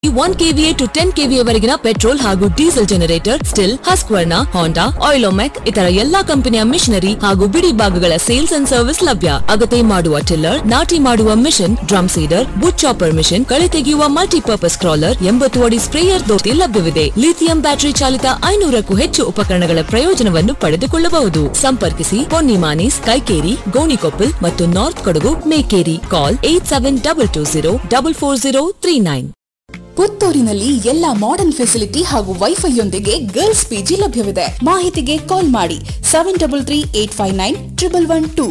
one KVA to ten KVA ವರೆಗಿನ petrol ಹಾಗೂ diesel generator Stihl Husqvarna Honda Oleomac ಇತರ ಎಲ್ಲಾ ಕಂಪನಿಯ ಮಿಷನರಿ ಹಾಗೂ ಬಿಡಿ ಭಾಗಗಳ ಸೇಲ್ಸ್ ಅಂಡ್ ಸರ್ವಿಸ್ ಲಭ್ಯ ಅಗತ್ಯ ಮಾಡುವ ಟಿಲ್ಲರ್ ನಾಟಿ ಮಾಡುವ ಮಿಷನ್ ಡ್ರಮ್ ಸೀಡರ್ ಬುಟ್ ಚಾಪರ್ ಮಿಷನ್ ಕಳೆ ತೆಗೆಯುವ ಮಲ್ಟಿಪರ್ಪಸ್ ಕ್ರಾಲರ್ ಎಂಬತ್ತು ಅಡಿ ಸ್ಪ್ರೇಯರ್ ದೋತಿ ಲಭ್ಯವಿದೆ ಲಿಥಿಯಂ ಬ್ಯಾಟರಿ ಚಾಲಿತ ಐನೂರಕ್ಕೂ ಹೆಚ್ಚು ಉಪಕರಣಗಳ ಪ್ರಯೋಜನವನ್ನು ಪಡೆದುಕೊಳ್ಳಬಹುದು ಸಂಪರ್ಕಿಸಿ ಪೊನ್ನಿಮಾನಿಸ್ ಕೈಕೇರಿ ಗೋಣಿಕೊಪ್ಪಲ್ ಮತ್ತು north Kodagu Mekeri call eight seven double two zero double four zero three nine ಪುತ್ತೂರಿನಲ್ಲಿ ಎಲ್ಲ ಮಾಡರ್ನ್ ಫೆಸಿಲಿಟಿ ಹಾಗೂ ವೈಫೈಯೊಂದಿಗೆ ಗರ್ಲ್ಸ್ ಪಿಜಿ ಲಭ್ಯವಿದೆ ಮಾಹಿತಿಗೆ ಕಾಲ್ ಮಾಡಿ seven double three eight five nine triple one two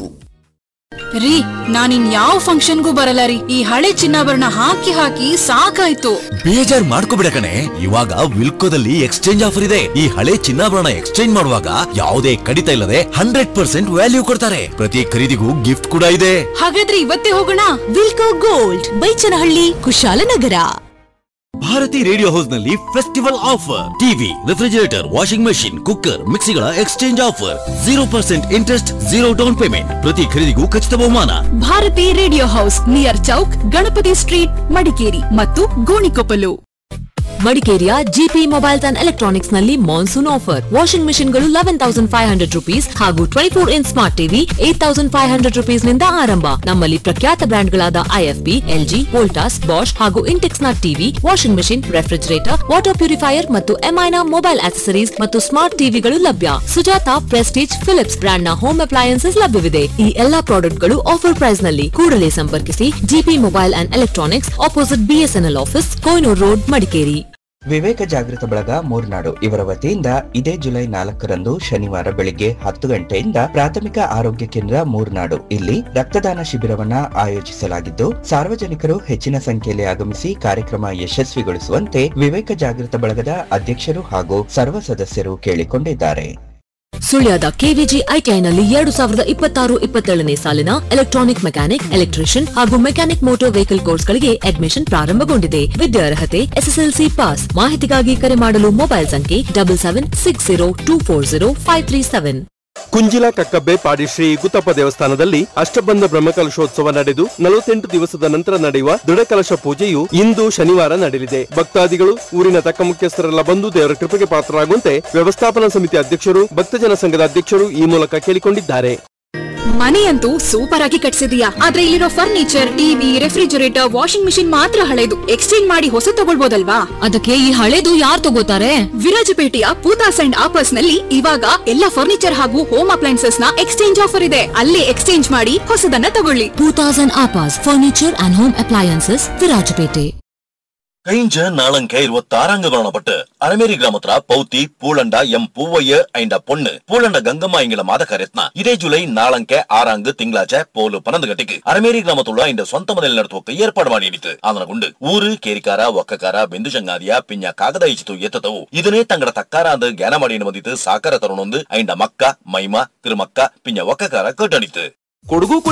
ರೀ ನಾನಿನ್ ಯಾವ ಫಂಕ್ಷನ್ಗೂ ಬರಲ್ಲ ರೀ ಈ ಹಳೆ ಚಿನ್ನಾಭರಣ ಹಾಕಿ ಹಾಕಿ ಸಾಕಾಯ್ತು ಬೇಜಾರ್ ಮಾಡ್ಕೋಬಿಡ ಕಣೆ ಇವಾಗ ವಿಲ್ಕೋದಲ್ಲಿ ಎಕ್ಸ್ಚೇಂಜ್ ಆಫರ್ ಇದೆ ಈ ಹಳೆ ಚಿನ್ನಾಭರಣ ಎಕ್ಸ್ಚೇಂಜ್ ಮಾಡುವಾಗ ಯಾವುದೇ ಕಡಿತ ಇಲ್ಲದೆ ಹಂಡ್ರೆಡ್ ಪರ್ಸೆಂಟ್ ವ್ಯಾಲ್ಯೂ ಕೊಡ್ತಾರೆ ಪ್ರತಿ ಖರೀದಿಗೂ ಗಿಫ್ಟ್ ಕೂಡ ಇದೆ ಹಾಗಾದ್ರೆ ಇವತ್ತೇ ಹೋಗೋಣ Wilco gold Baichanahalli Kushalnagar Bharathi radio house ನಲ್ಲಿ festival offer TV refrigerator washing machine cooker ಮಿಕ್ಸಿಗಳ exchange offer zero percent interest zero down payment ಪ್ರತಿ ಖರೀದಿಗೂ ಖಚಿತ ಬಹುಮಾನ Bharathi radio house near chowk Ganapathi street Madikeri ಮತ್ತು ಗೋಣಿಕೊಪ್ಪಲು ಮಡಿಕೇರಿಯ ಜಿಪಿ ಮೊಬೈಲ್ಸ್ ಅಂಡ್ ಎಲೆಕ್ಟ್ರಾನಿಕ್ಸ್ ನಲ್ಲಿ ಮಾನ್ಸೂನ್ ಆಫರ್ ವಾಷಿಂಗ್ ಮೆಷಿನ್ಗಳು eleven thousand five hundred rupees ಹಾಗೂ twenty four inch smart TV eight thousand five hundred rupees ನಿಂದ ಆರಂಭ ನಮ್ಮಲ್ಲಿ ಪ್ರಖ್ಯಾತ ಬ್ರ್ಯಾಂಡ್ಗಳಾದ ಐಎಫ್ಬಿ ಎಲ್ಜಿ ವೋಲ್ಟಾಸ್ ಬಾಷ್ ಹಾಗೂ ಇಂಟೆಕ್ಸ್ ನ TV washing machine refrigerator water purifier ಮತ್ತು ಎಂಐನ ಮೊಬೈಲ್ ಆಕ್ಸೆಸರೀಸ್ ಮತ್ತು ಸ್ಮಾರ್ಟ್ ಟಿವಿಗಳು ಲಭ್ಯ ಸುಜಾತ ಪ್ರೆಸ್ಟೀಜ್ ಫಿಲಿಪ್ಸ್ ಬ್ರ್ಯಾಂಡ್ ನ ಹೋಮ್ ಅಪ್ಲಯನ್ಸಸ್ ಲಭ್ಯವಿದೆ ಈ ಎಲ್ಲಾ ಪ್ರಾಡಕ್ಟ್ಗಳು ಆಫರ್ ಪ್ರೈಸ್ ನಲ್ಲಿ ಕೂಡಲೇ ಸಂಪರ್ಕಿಸಿ GP mobile and electronics opposite BSNL office Kohinoor road Madikeri Viveka Jagruta Balaga Murnad ಇವರ ವತಿಯಿಂದ ಇದೇ ಜುಲೈ ನಾಲ್ಕರಂದು ಶನಿವಾರ ಬೆಳಿಗ್ಗೆ ಹತ್ತು ಗಂಟೆಯಿಂದ ಪ್ರಾಥಮಿಕ ಆರೋಗ್ಯ ಕೇಂದ್ರ ಮೂರ್ನಾಡು ಇಲ್ಲಿ ರಕ್ತದಾನ ಶಿಬಿರವನ್ನ ಆಯೋಜಿಸಲಾಗಿದ್ದು ಸಾರ್ವಜನಿಕರು ಹೆಚ್ಚಿನ ಸಂಖ್ಯೆಯಲ್ಲಿ ಆಗಮಿಸಿ ಕಾರ್ಯಕ್ರಮ ಯಶಸ್ವಿಗೊಳಿಸುವಂತೆ ವಿವೇಕ ಜಾಗೃತ ಬಳಗದ ಅಧ್ಯಕ್ಷರು ಹಾಗೂ ಸರ್ವ ಸದಸ್ಯರು ಕೇಳಿಕೊಂಡಿದ್ದಾರೆ ಸುಳ್ಯದ ಕೆವಿಜಿ ಐಟಿಐನಲ್ಲಿ ಎರಡು ಸಾವಿರದ ಇಪ್ಪತ್ತಾರು ಇಪ್ಪತ್ತೇಳನೇ ಸಾಲಿನ ಎಲೆಕ್ಟ್ರಾನಿಕ್ ಮೆಕ್ಯಾನಿಕ್ ಎಲೆಕ್ಟ್ರಿಷಿಯನ್ ಹಾಗೂ ಮೆಕ್ಯಾನಿಕ್ ಮೋಟಾರ್ ವೆಹಿಕಲ್ ಕೋರ್ಸ್ಗಳಿಗೆ ಅಡ್ಮಿಷನ್ ಪ್ರಾರಂಭಗೊಂಡಿದೆ ವಿದ್ಯಾರ್ಹತೆ ಎಸ್ಎಸ್ಎಲ್ಸಿ ಪಾಸ್ ಮಾಹಿತಿಗಾಗಿ ಕರೆ ಮಾಡಲು ಮೊಬೈಲ್ ಸಂಖ್ಯೆ double seven six zero two four zero five three seven Kunjila Kakkabbe Padi Shri ಗುತ್ತಪ್ಪ ದೇವಸ್ಥಾನದಲ್ಲಿ ಅಷ್ಟಬಂಧ ಬ್ರಹ್ಮಕಲಶೋತ್ಸವ ನಡೆದು ನಲವತ್ತೆಂಟು ದಿವಸದ ನಂತರ ನಡೆಯುವ ದೃಢಕಲಶ ಪೂಜೆಯು ಇಂದು ಶನಿವಾರ ನಡೆಯಲಿದೆ ಭಕ್ತಾದಿಗಳು ಊರಿನ ತಕ್ಕ ಮುಖ್ಯಸ್ಥರೆಲ್ಲ ಬಂದು ದೇವರ ಕೃಪೆಗೆ ಪಾತ್ರರಾಗುವಂತೆ ವ್ಯವಸ್ಥಾಪನಾ ಸಮಿತಿ ಅಧ್ಯಕ್ಷರು ಭಕ್ತಜನ ಸಂಘದ ಅಧ್ಯಕ್ಷರು ಈ ಮೂಲಕ ಕೇಳಿಕೊಂಡಿದ್ದಾರೆ ಮನೆಯಂತೂ ಸೂಪರ್ ಆಗಿ ಕಟ್ಸಿದೀಯಾ ಆದ್ರೆ ಇಲ್ಲಿರೋ furniture TV refrigerator washing machine ಮಾತ್ರ ಹಳೆದು ಎಕ್ಸ್ಚೇಂಜ್ ಮಾಡಿ ಹೊಸ ತಗೊಳ್ಬೋದಲ್ವಾ ಅದಕ್ಕೆ ಈ ಹಳೇದು ಯಾರು ತಗೋತಾರೆ ವಿರಾಜಪೇಟೆಯ ಪೂತಾಸ್ ಅಂಡ್ ಆಪರ್ಸ್ ನಲ್ಲಿ ಇವಾಗ ಎಲ್ಲ ಫರ್ನಿಚರ್ ಹಾಗೂ ಹೋಮ್ ಅಪ್ಲೈನ್ಸಸ್ ನ ಎಕ್ಸ್ಚೇಂಜ್ ಆಫರ್ ಇದೆ ಅಲ್ಲೇ ಎಕ್ಸ್ಚೇಂಜ್ ಮಾಡಿ ಹೊಸದನ್ನ ತಗೊಳ್ಳಿ ಟೂ ತೌಸಂಡ್ ಆಪಾಸ್ furniture and home appliances Virajpet ಕೈಂಜ ನಾಳಂಕ இருபத்தாறாங்கப்பட்டு அரமேரி கிராமத்துல பௌத்தி பூலண்ட எம் பூவைய ஐண்ட பொண்ணு பூலண்ட கங்கம்மா எங்கள மாதಕ ರತ್ನ ಇದೇ ಜುಲೈ ನಾಳಂಕೆ ಆರಾಂಗ್ ತಿಂಗಳಾಚೆ ಪೋಲು ಪನ್ನೊಂದು ಗಂಟೆಗೆ ಅರಮೇರಿ ಗ್ರಾಮತುಳ್ಳ ಇಂದ ಸ್ವಂತ ಮನೆಯಲ್ಲಿ ನಡೆಸುವಕ್ಕೆ ಏರ್ಪಾಡು ಮಾಡಿನಿತ್ತು ಅದನಗೊಂಡು ಊರು ಕೇರಿಕಾರ ಒಕ್ಕಕಾರ ಬೆಂದು ಚಂಗಾದಿಯ ಪಿಂಜ ಕಾಗದ ಇಚ್ಚಿತು ಎತ್ತತವು ಇದನ್ನೇ ತಂಗಡ ತಕ್ಕಾರ ಅಂದ ಜ್ಞಾನ ಮಾಡಿ ಬಂದಿತ್ತು ಸಾಕಾರ ತರುಣೊಂದು ಐಂಡ ಮಕ್ಕ ಮೈಮ ತಿರುಮಕ್ಕ ಪಿಂಜ ಒಕ್ಕಕಾರ ಕಟ್ಟಣಿತ್ತು ಕೊಡಗು